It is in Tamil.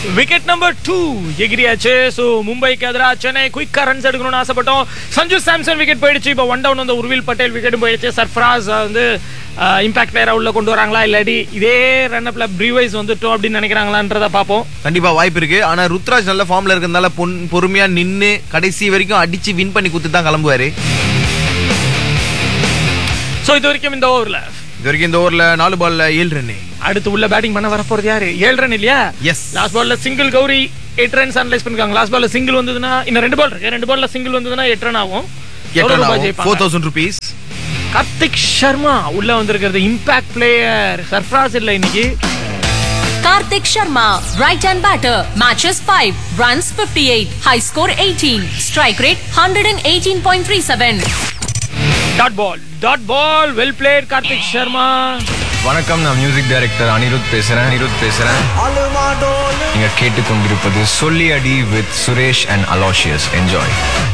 விக்கெட் நம்பர் டூ எகிரியாச்சு ஸோ மும்பைக்கு எதிராக சென்னை குயிக்கா ரன்ஸ் எடுக்கணும்னு ஆசைப்பட்டோம் சஞ்சு சாம்சன் விக்கெட் போயிடுச்சு இப்போ ஒன் டவுன் வந்து உருவில் பட்டேல் விக்கெட்டும் போயிடுச்சு சர்ஃப்ராஸ் வந்து இம்பாக்ட் பிளேயரா உள்ள கொண்டு வராங்களா இல்லாட்டி இதே ரன் அப்ல ப்ரீவைஸ் வந்துட்டோம் அப்படின்னு நினைக்கிறாங்களான்றத பார்ப்போம் கண்டிப்பா வாய்ப்பு இருக்கு ஆனா ருத்ராஜ் நல்ல ஃபார்ம்ல இருக்கிறதுனால பொன் பொறுமையா நின்னு கடைசி வரைக்கும் அடிச்சு வின் பண்ணி குத்து தான் கிளம்புவாரு ஸோ இது வரைக்கும் இந்த ஓவர்ல இது வரைக்கும் இந்த ஓவர்ல நாலு பால்ல ஏழு ரன்னு அடுத்து உள்ள பேட்டிங் பண்ண வரப்போறது யாரு ஏழு ரன் இல்லையா எஸ் லாஸ்ட் பால்ல சிங்கிள் கௌரி எயிட் ரன்ஸ் அனலைஸ் பண்ணிருக்காங்க லாஸ்ட் பால்ல சிங்கிள் வந்ததுன்னா இன்னும் ரெண்டு பால் இருக்கு ரெண்டு பால்ல சிங்கிள் வந்ததுன்னா எட்டு ரன் ஆகும் எவ்வளவு ரூபாய் ஜெயிப்பாங்க? Four thousand rupees Karthik Sharma உள்ள வந்திருக்கிறது இம்பாக்ட் பிளேயர் சர்ஃப்ராஸ் இல்ல இன்னைக்கு Karthik Sharma, right hand batter, matches 5, runs 58, high score 18, strike rate 118.37. Dot ball dot ball well played Karthik Sharma வணக்கம் நான் மியூசிக் டைரக்டர் அனிருத் பேசுறேன் அனிருத் பேசுறேன் நீங்க கேட்டுக்கொண்டிருப்பது Solli Adi with Suresh and Aloysius enjoy